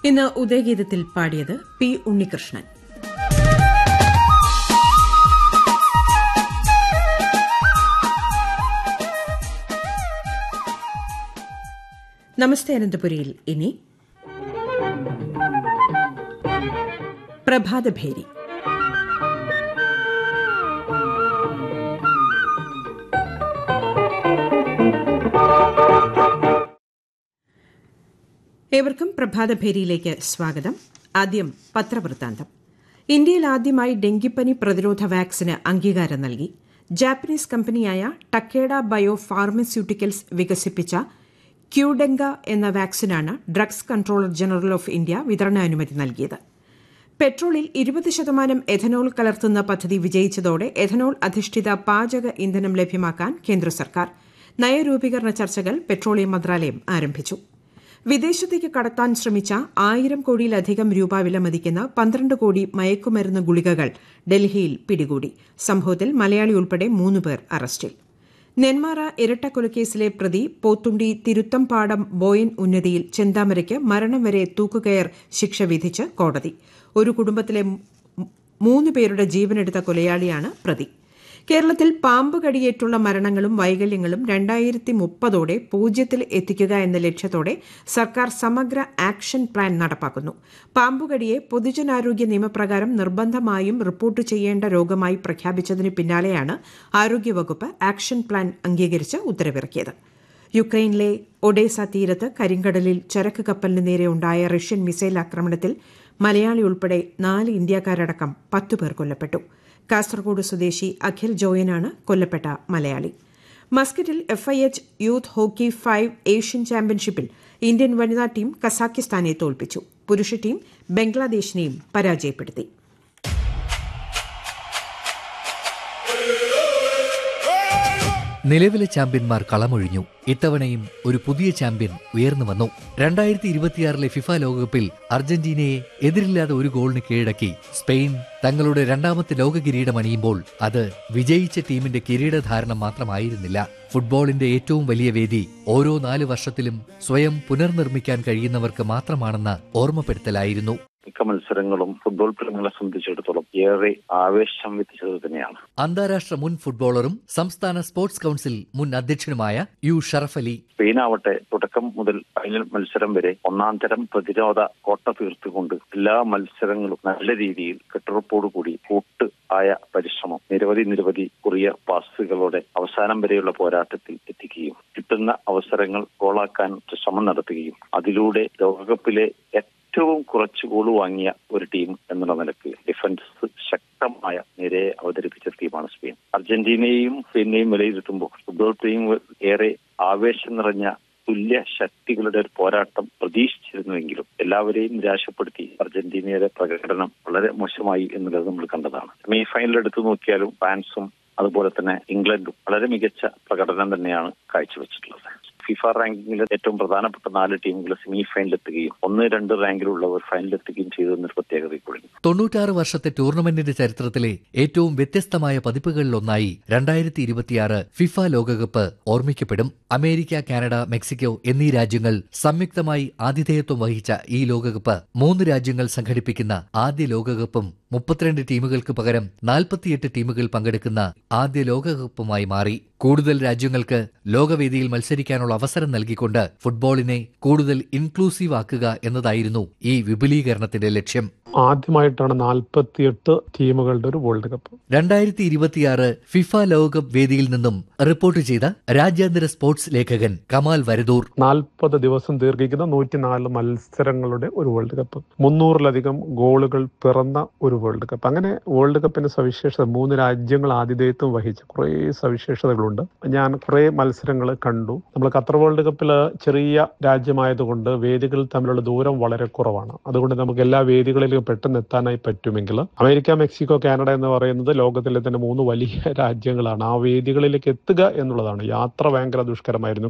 ഇന്ന് ഉദയഗീതത്തിൽ പാടിയത് പി ഉണ്ണികൃഷ്ണൻ നമസ്തേ അനന്തപുരിയിൽ ഇനി പ്രഭാതഭേരി ഏവർക്കും പ്രഭാതഭേരിയിലേക്ക് സ്വാഗതം ആദ്യം പത്രവൃത്താന്തം ഇന്ത്യയിൽ ആദ്യമായി ഡെങ്കിപ്പനി പ്രതിരോധ വാക്സിന് അംഗീകാരം നൽകി ജാപ്പനീസ് കമ്പനിയായ ടക്കേഡ ബയോ ഫാർമസ്യൂട്ടിക്കൽസ് വികസിപ്പിച്ച ക്യൂഡെങ്ക എന്ന വാക്സിനാണ് drugs controller general of India വിതരണാനുമതി നൽകിയത് പെട്രോളിൽ ഇരുപത് ശതമാനം എഥനോൾ കലർത്തുന്ന പദ്ധതി വിജയിച്ചതോടെ എഥനോൾ അധിഷ്ഠിത പാചക ഇന്ധനം ലഭ്യമാക്കാൻ കേന്ദ്ര സർക്കാർ നയരൂപീകരണ ചർച്ചകൾ പെട്രോളിയം മന്ത്രാലയം ആരംഭിച്ചു വിദേശത്തേക്ക് കടത്താൻ ശ്രമിച്ച ആയിരം കോടിയിലധികം രൂപ വിലമതിക്കുന്ന പന്ത്രണ്ട് കോടി മയക്കുമരുന്ന് ഗുളികകൾ ഡൽഹിയിൽ പിടികൂടി സംഭവത്തിൽ മലയാളി ഉൾപ്പെടെ മൂന്ന് പേർ അറസ്റ്റിൽ നെന്മാറ ഇരട്ടക്കൊലക്കേസിലെ പ്രതി പോത്തുണ്ടി തിരുത്തംപാടം ബോയൻ ഉന്നതിയിൽ ചെന്താമരയ്ക്ക് മരണം വരെ തൂക്കുകയർ ശിക്ഷ വിധിച്ച് കോടതി ഒരു കുടുംബത്തിലെ മൂന്ന് പേരുടെ ജീവനെടുത്ത കൊലയാളിയാണ് പ്രതി കേരളത്തിൽ പാമ്പ് കടിയേറ്റുള്ള മരണങ്ങളും വൈകല്യങ്ങളും രണ്ടായിരത്തി മുപ്പതോടെ പൂജ്യത്തിൽ എത്തിക്കുക എന്ന ലക്ഷ്യത്തോടെ സർക്കാർ സമഗ്ര ആക്ഷൻ പ്ലാൻ നടപ്പാക്കുന്നു പാമ്പുകടിയെ പൊതുജനാരോഗ്യ നിയമപ്രകാരം നിർബന്ധമായും റിപ്പോർട്ട് ചെയ്യേണ്ട രോഗമായി പ്രഖ്യാപിച്ചതിന് പിന്നാലെയാണ് ആരോഗ്യവകുപ്പ് ആക്ഷൻ പ്ലാൻ അംഗീകരിച്ച് ഉത്തരവിറക്കിയത് യുക്രൈനിലെ ഒഡേസ തീരത്ത് കരിങ്കടലിൽ ചരക്ക് കപ്പലിന് നേരെ ഉണ്ടായ റഷ്യൻ മിസൈൽ ആക്രമണത്തിൽ മലയാളി ഉൾപ്പെടെ നാല് ഇന്ത്യക്കാരടക്കം പത്തു പേർ കൊല്ലപ്പെട്ടു കാസർഗോഡ് സ്വദേശി അഖിൽ ജോയനാണ് കൊല്ലപ്പെട്ട മലയാളി മസ്കറ്റിൽ F I H youth hockey five Asian ചാമ്പ്യൻഷിപ്പിൽ ഇന്ത്യൻ വനിതാ ടീം കസാക്കിസ്ഥാനെ തോൽപ്പിച്ചു പുരുഷ ടീം ബംഗ്ലാദേശിനെയും പരാജയപ്പെടുത്തി നിലവിലെ ചാമ്പ്യന്മാർ കളമൊഴിഞ്ഞു ഇത്തവണയും ഒരു പുതിയ ചാമ്പ്യൻ ഉയർന്നു വന്നു രണ്ടായിരത്തി ഇരുപത്തിയാറിലെ ഫിഫ ലോകകപ്പിൽ അർജന്റീനയെ എതിരില്ലാതെ ഒരു ഗോളിന് കീഴടക്കി സ്പെയിൻ തങ്ങളുടെ രണ്ടാമത്തെ ലോക കിരീടം അണിയുമ്പോൾ അത് വിജയിച്ച ടീമിന്റെ കിരീടധാരണം മാത്രമായിരുന്നില്ല ഫുട്ബോളിന്റെ ഏറ്റവും വലിയ വേദി ഓരോ നാല് വർഷത്തിലും സ്വയം പുനർനിർമ്മിക്കാൻ കഴിയുന്നവർക്ക് മാത്രമാണെന്ന ഓർമ്മപ്പെടുത്തലായിരുന്നു മിക്ക മത്സരങ്ങളും ഫുട്ബോൾ പ്രേമികളെ സംബന്ധിച്ചിടത്തോളം ഏറെ ആവേശം വിധിച്ചത് തന്നെയാണ് അന്താരാഷ്ട്ര മുൻ ഫുട്ബോളറും സംസ്ഥാന സ്പോർട്സ് കൌൺസിൽ മുൻ അധ്യക്ഷനുമായ യു ഷറഫ് അലി സ്പെയിനാവട്ടെ തുടക്കം മുതൽ ഫൈനൽ മത്സരം വരെ ഒന്നാം തരം പ്രതിരോധ കോട്ട തീർത്തുകൊണ്ട് എല്ലാ മത്സരങ്ങളും നല്ല രീതിയിൽ കെട്ടുറപ്പോടുകൂടി കൂട്ട് ആയ പരിശ്രമം നിരവധി നിരവധി കുറിയ പാസുകളോടെ അവസാനം വരെയുള്ള പോരാട്ടത്തിൽ എത്തിക്കുകയും കിട്ടുന്ന അവസരങ്ങൾ ഗോളാക്കാൻ ശ്രമം നടത്തുകയും അതിലൂടെ ലോകകപ്പിലെ ഏറ്റവും കുറച്ച് ഗോൾ വാങ്ങിയ ഒരു ടീം എന്നുള്ള നിലക്ക് ഡിഫൻസ് ശക്തമായ നിരയെ അവതരിപ്പിച്ച ടീമാണ് സ്പെയിൻ അർജന്റീനയെയും സ്പെയിനെയും വിലയിരുത്തുമ്പോൾ ഫുട്ബോൾ ടീം ഏറെ ആവേശം നിറഞ്ഞ തുല്യ ശക്തികളുടെ ഒരു പോരാട്ടം പ്രതീക്ഷിച്ചിരുന്നുവെങ്കിലും എല്ലാവരെയും നിരാശപ്പെടുത്തി അർജന്റീനയുടെ പ്രകടനം വളരെ മോശമായി എന്നുള്ളത് നമ്മൾ കണ്ടതാണ് സെമി ഫൈനൽ എടുത്തു നോക്കിയാലും ഫ്രാൻസും അതുപോലെ തന്നെ ഇംഗ്ലണ്ടും വളരെ മികച്ച പ്രകടനം തന്നെയാണ് കാഴ്ചവെച്ചിട്ടുള്ളത് ഫിഫ റാങ്കിങ്ങിൽ ഏറ്റവും പ്രധാനപ്പെട്ട നാല് ടീമുകൾ സെമി ഫൈനലിലെത്തുകയും ഒന്ന് രണ്ട് റാങ്കിലുള്ളവർ ഫൈനലിലെത്തുകയും ചെയ്തു എന്നൊരു പ്രത്യേകത കൂടി തൊണ്ണൂറ്റാറ് വർഷത്തെ ടൂർണമെന്റിന്റെ ചരിത്രത്തിലെ ഏറ്റവും വ്യത്യസ്തമായ പതിപ്പുകളിലൊന്നായി രണ്ടായിരത്തി ഇരുപത്തിയാറ് ഫിഫ ലോകകപ്പ് ഓർമ്മിക്കപ്പെടും അമേരിക്ക കാനഡ മെക്സിക്കോ എന്നീ രാജ്യങ്ങൾ സംയുക്തമായി ആതിഥേയത്വം വഹിച്ച ഈ ലോകകപ്പ് മൂന്ന് രാജ്യങ്ങൾ സംഘടിപ്പിക്കുന്ന ആദ്യ ലോകകപ്പും മുപ്പത്തിരണ്ട് ടീമുകൾക്ക് പകരം നാൽപ്പത്തിയെട്ട് ടീമുകൾ പങ്കെടുക്കുന്ന ആദ്യ ലോകകപ്പുമായി മാറി കൂടുതൽ രാജ്യങ്ങൾക്ക് ലോകവേദിയിൽ മത്സരിക്കാനുള്ള അവസരം നൽകിക്കൊണ്ട് ഫുട്ബോളിനെ കൂടുതൽ ഇൻക്ലൂസീവ് ആക്കുക എന്നതായിരുന്നു ഈ വിപുലീകരണത്തിന്റെ ലക്ഷ്യം ആദ്യമായിട്ടാണ് നാൽപ്പത്തിയെട്ട് ടീമുകളുടെ ഒരു വേൾഡ് കപ്പ് രണ്ടായിരത്തി ഇരുപത്തിയാറ് ഫിഫ ലോകകപ്പ് വേദിയിൽ നിന്നും റിപ്പോർട്ട് ചെയ്ത രാജ്യാന്തര സ്പോർട്സ് ലേഖകൻ കമാൽ വരദൂർ നാൽപ്പത് ദിവസം ദീർഘിക്കുന്ന നൂറ്റിനാല് മത്സരങ്ങളുടെ ഒരു വേൾഡ് കപ്പ് മുന്നൂറിലധികം ഗോളുകൾ പിറന്ന ഒരു വേൾഡ് കപ്പ് അങ്ങനെ വേൾഡ് കപ്പിന്റെ സവിശേഷത മൂന്ന് രാജ്യങ്ങൾ ആതിഥേയത്വം വഹിച്ച കുറേ സവിശേഷതകളുണ്ട് ഞാൻ കുറേ മത്സരങ്ങൾ കണ്ടു നമ്മൾ ഖത്തർ വേൾഡ് കപ്പിൽ ചെറിയ രാജ്യമായതുകൊണ്ട് വേദികൾ തമ്മിലുള്ള ദൂരം വളരെ കുറവാണ് അതുകൊണ്ട് നമുക്ക് എല്ലാ വേദികളിലും പെട്ടെന്ന് എത്താനായി പറ്റുമെങ്കിൽ അമേരിക്ക മെക്സിക്കോ കാനഡ എന്ന് പറയുന്നത് ലോകത്തിലെ തന്നെ മൂന്ന് വലിയ രാജ്യങ്ങളാണ് ആ വേദികളിലേക്ക് എത്തുക എന്നുള്ളതാണ് യാത്ര ഭയങ്കര ദുഷ്കരമായിരുന്നു